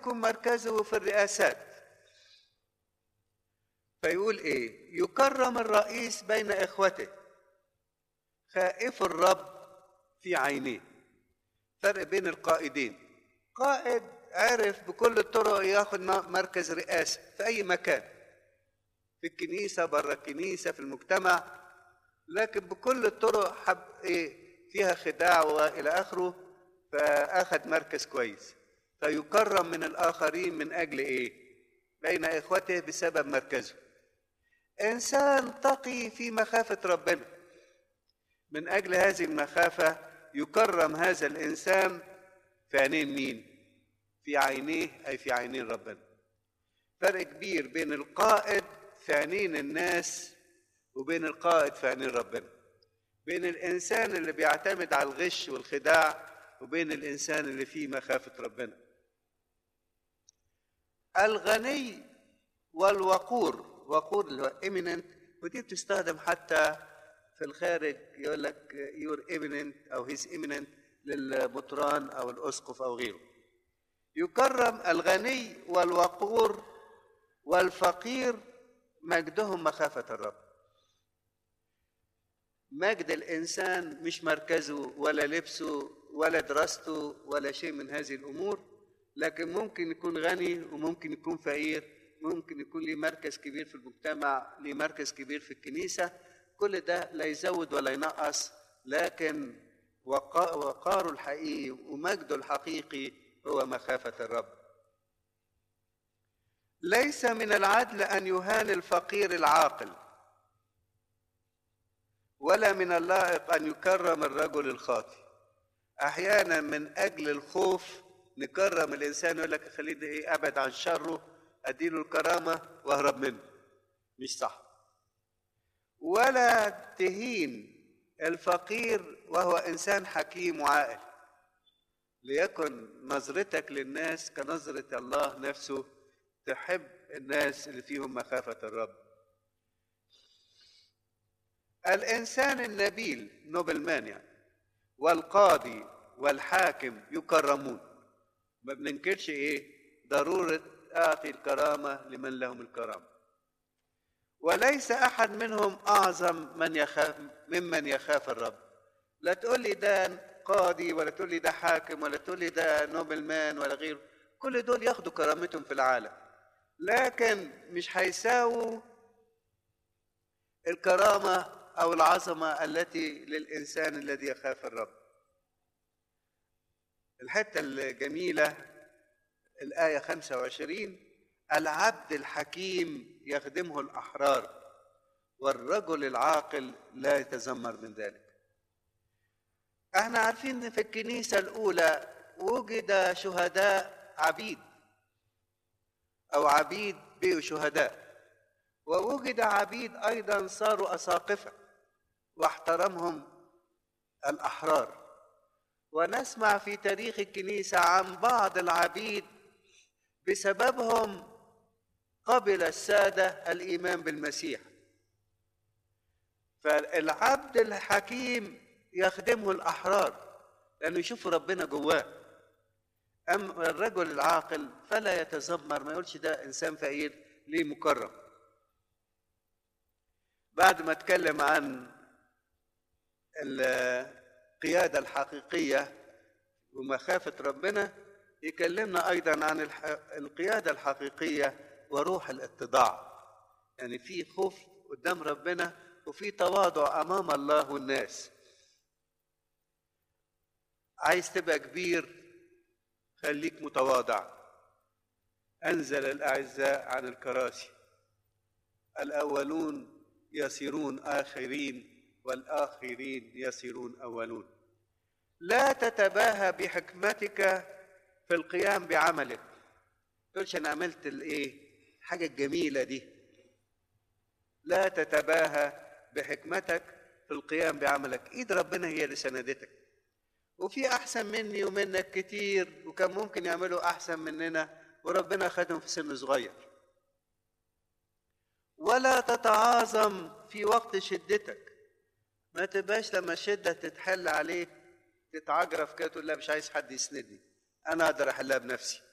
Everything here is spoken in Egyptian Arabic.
يكون مركزه في الرئاسات فيقول ايه يكرم الرئيس بين اخوته خائف الرب في عينيه فرق بين القائدين قائد عرف بكل الطرق ياخد مركز رئاسة في أي مكان في الكنيسة بره الكنيسة في المجتمع لكن بكل الطرق حب إيه فيها خداع وإلى آخره فأخذ مركز كويس فيكرم من الآخرين من أجل إيه؟ بين إخوته بسبب مركزه إنسان تقي في مخافة ربنا من أجل هذه المخافة يكرم هذا الإنسان في عينين مين؟ في عينيه أي في عينين ربنا فرق كبير بين القائد في عينين الناس وبين القائد في عينين ربنا بين الإنسان اللي بيعتمد على الغش والخداع وبين الإنسان اللي فيه مخافة ربنا الغني والوقور وقور اللي هو eminent ودي بتستخدم حتى في الخارج يقول لك يور eminent أو هيز eminent للمطران أو الأسقف أو غيره يكرم الغني والوقور والفقير مجدهم مخافة الرب مجد الإنسان مش مركزه ولا لبسه ولا دراسته ولا شيء من هذه الأمور لكن ممكن يكون غني وممكن يكون فقير ممكن يكون ليه مركز كبير في المجتمع ليه مركز كبير في الكنيسة كل ده لا يزود ولا ينقص لكن وقاره الحقيقي ومجده الحقيقي هو مخافة الرب ليس من العدل أن يهان الفقير العاقل ولا من اللائق أن يكرم الرجل الخاطئ أحيانا من أجل الخوف نكرم الإنسان يقول لك خليه ده إيه أبعد عن شره أديله الكرامة وأهرب منه مش صح ولا تهين الفقير وهو إنسان حكيم وعاقل ليكن نظرتك للناس كنظرة الله نفسه تحب الناس اللي فيهم مخافة الرب الإنسان النبيل نوبل مان يعني والقاضي والحاكم يكرمون ما بننكرش ايه ضرورة أعطي الكرامة لمن لهم الكرامة وليس أحد منهم أعظم من يخاف ممن يخاف الرب لا تقول لي ده قاضي ولا تقول لي ده حاكم ولا تقول لي ده نوبل مان ولا غيره كل دول ياخدوا كرامتهم في العالم لكن مش هيساووا الكرامة أو العظمة التي للإنسان الذي يخاف الرب الحتة الجميلة الآية 25 العبد الحكيم يخدمه الأحرار والرجل العاقل لا يتذمر من ذلك احنا عارفين ان في الكنيسة الأولى وجد شهداء عبيد أو عبيد بقوا شهداء ووجد عبيد أيضا صاروا أساقفة واحترمهم الأحرار ونسمع في تاريخ الكنيسة عن بعض العبيد بسببهم قبل السادة الإيمان بالمسيح فالعبد الحكيم يخدمه الأحرار لأنه يشوف ربنا جواه أما الرجل العاقل فلا يتذمر ما يقولش ده إنسان فقير ليه مكرم بعد ما اتكلم عن القيادة الحقيقية ومخافة ربنا يكلمنا أيضا عن القيادة الحقيقية وروح الاتضاع يعني في خوف قدام ربنا وفي تواضع أمام الله والناس عايز تبقى كبير خليك متواضع أنزل الأعزاء عن الكراسي الأولون يصيرون آخرين والآخرين يصيرون أولون لا تتباهى بحكمتك في القيام بعملك تقولش أنا عملت الإيه حاجة الجميلة دي لا تتباهى بحكمتك في القيام بعملك ايد ربنا هي اللي سندتك وفي احسن مني ومنك كتير وكان ممكن يعملوا احسن مننا وربنا خدهم في سن صغير ولا تتعاظم في وقت شدتك ما تبقاش لما الشدة تتحل عليك تتعجرف كده تقول لا مش عايز حد يسندني انا اقدر احلها بنفسي